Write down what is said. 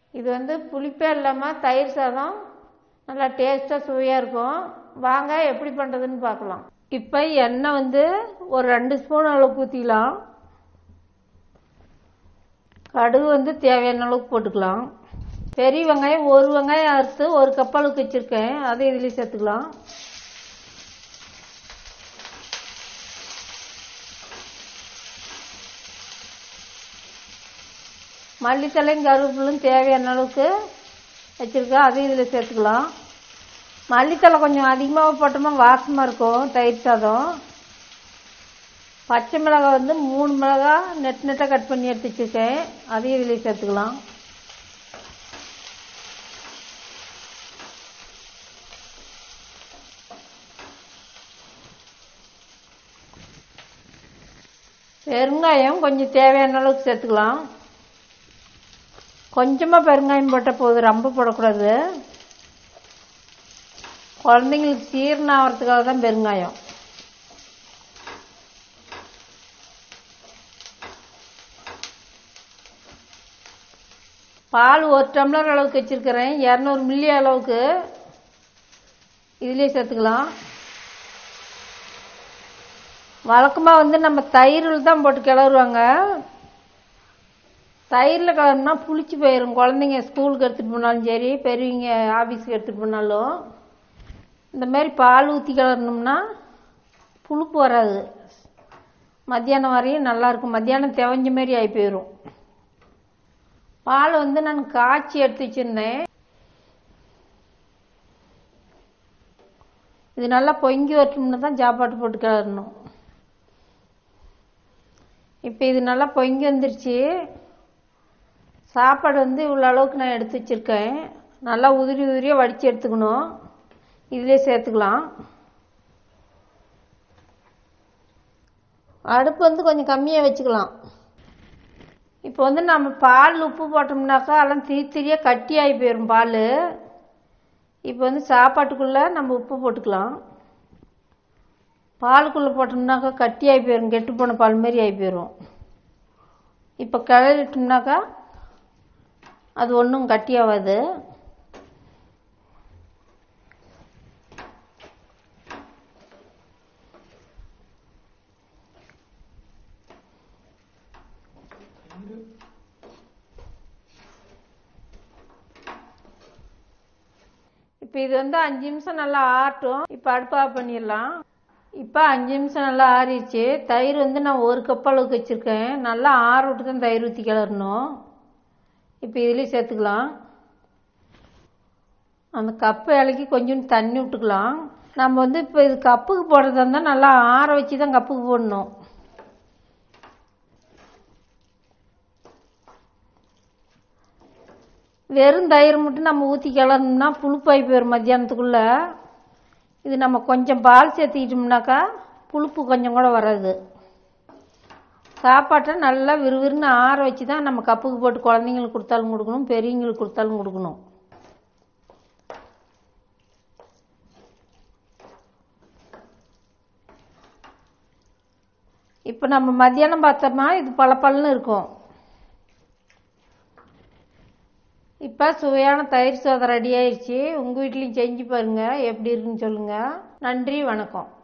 இது வந்து புளிப்பே இல்லாமல் தயிர் சாதம் நல்லா டேஸ்ட்டாக சுவையாக இருக்கும் வாங்க எப்படி பண்ணுறதுன்னு பார்க்கலாம் இப்போ எண்ணெய் வந்து ஒரு ரெண்டு ஸ்பூன் அளவுக்கு ஊற்றிக்கலாம் கடுகு வந்து தேவையான அளவுக்கு போட்டுக்கலாம் பெரிய வெங்காயம் ஒரு வெங்காயம் அறுத்து ஒரு கப் அளவுக்கு வச்சுருக்கேன் அதை இதுலேயும் சேர்த்துக்கலாம் மல்லித்தலையும் கருவேப்பிலும் தேவையான அளவுக்கு வச்சுருக்கேன் அதையும் இதில் சேர்த்துக்கலாம் மல்லித்தலை கொஞ்சம் அதிகமாக போட்டோமா வாசமாக இருக்கும் தயிர் சாதம் பச்சை மிளகாய் வந்து மூணு மிளகாய் நெட் நெட்டாக கட் பண்ணி எடுத்து வச்சுருக்கேன் அதையும் இதில் சேர்த்துக்கலாம் பெருங்காயம் கொஞ்சம் தேவையான அளவுக்கு சேர்த்துக்கலாம் கொஞ்சமாக பெருங்காயம் போட்டால் போதும் ரொம்ப போடக்கூடாது குழந்தைங்களுக்கு சீரணம் ஆகிறதுக்காக தான் பெருங்காயம் பால் ஒரு டம்ளர் அளவுக்கு வச்சுருக்கிறேன் இரநூறு மில்லி அளவுக்கு இதுலேயே சேர்த்துக்கலாம் வழக்கமாக வந்து நம்ம தயிரில் தான் போட்டு கிளறுவாங்க தயிரில் கலர்னா புளிச்சு போயிடும் குழந்தைங்க ஸ்கூலுக்கு எடுத்துகிட்டு போனாலும் சரி பெரியவங்க ஆஃபீஸுக்கு எடுத்துகிட்டு போனாலும் இந்த மாதிரி பால் ஊற்றி கிளறணும்னா புளிப்பு வராது மத்தியானம் வரையும் நல்லாயிருக்கும் மத்தியானம் தெவஞ்ச மாதிரி ஆகி போயிடும் பால் வந்து நான் காய்ச்சி எடுத்து வச்சுருந்தேன் இது நல்லா பொங்கி வரட்டும்னு தான் சாப்பாட்டு போட்டு கிளறணும் இப்போ இது நல்லா பொங்கி வந்துருச்சு சாப்பாடு வந்து இவ்வளோ அளவுக்கு நான் எடுத்து வச்சுருக்கேன் நல்லா உதிரி உதிரியாக வடித்து எடுத்துக்கணும் இதிலே சேர்த்துக்கலாம் அடுப்பு வந்து கொஞ்சம் கம்மியாக வச்சுக்கலாம் இப்போ வந்து நம்ம பால் உப்பு போட்டோம்னாக்கா எல்லாம் திரி திரியாக கட்டி ஆகி போயிடும் பால் இப்போ வந்து சாப்பாட்டுக்குள்ளே நம்ம உப்பு போட்டுக்கலாம் பாலுக்குள்ளே போட்டோம்னாக்கா கட்டி ஆகி போயிடும் கெட்டு போன பால் மாரி ஆகி போயிடும் இப்போ கிளறிட்டோம்னாக்கா அது ஒன்றும் கட்டி ஆகாது இப்போ இது வந்து அஞ்சு நிமிஷம் நல்லா ஆறட்டும் இப்போ அடுப்பு ஆஃப் பண்ணிடலாம் இப்போ அஞ்சு நிமிஷம் நல்லா ஆறிடுச்சு தயிர் வந்து நான் ஒரு கப் அளவுக்கு வச்சுருக்கேன் நல்லா ஆற விட்டு தான் தயிர் ஊற்றி கிளறணும் இப்போ இதுலேயும் சேர்த்துக்கலாம் அந்த கப்பு இலைக்கு கொஞ்சம் தண்ணி விட்டுக்கலாம் நம்ம வந்து இப்போ இது கப்புக்கு போடுறதா இருந்தால் நல்லா ஆற வச்சு தான் கப்புக்கு போடணும் வெறும் தயிர் மட்டும் நம்ம ஊற்றி கிளறணும்னா புழுப்பாகி போயிடும் மத்தியானத்துக்குள்ளே இது நம்ம கொஞ்சம் பால் சேர்த்திக்கிட்டோம்னாக்கா புழுப்பு கொஞ்சம் கூட வராது சாப்பாட்டை நல்லா விறுவிறுன்னு ஆற வச்சு தான் நம்ம கப்புக்கு போட்டு குழந்தைங்களுக்கு கொடுத்தாலும் கொடுக்கணும் பெரியவங்களுக்கு கொடுத்தாலும் கொடுக்கணும் இப்போ நம்ம மத்தியானம் பார்த்தோமா இது பளபளன்னு இருக்கும் இப்போ சுவையான தயிர் சாதம் ரெடி ஆயிடுச்சு உங்கள் வீட்லேயும் செஞ்சு பாருங்கள் எப்படி இருக்குன்னு சொல்லுங்கள் நன்றி வணக்கம்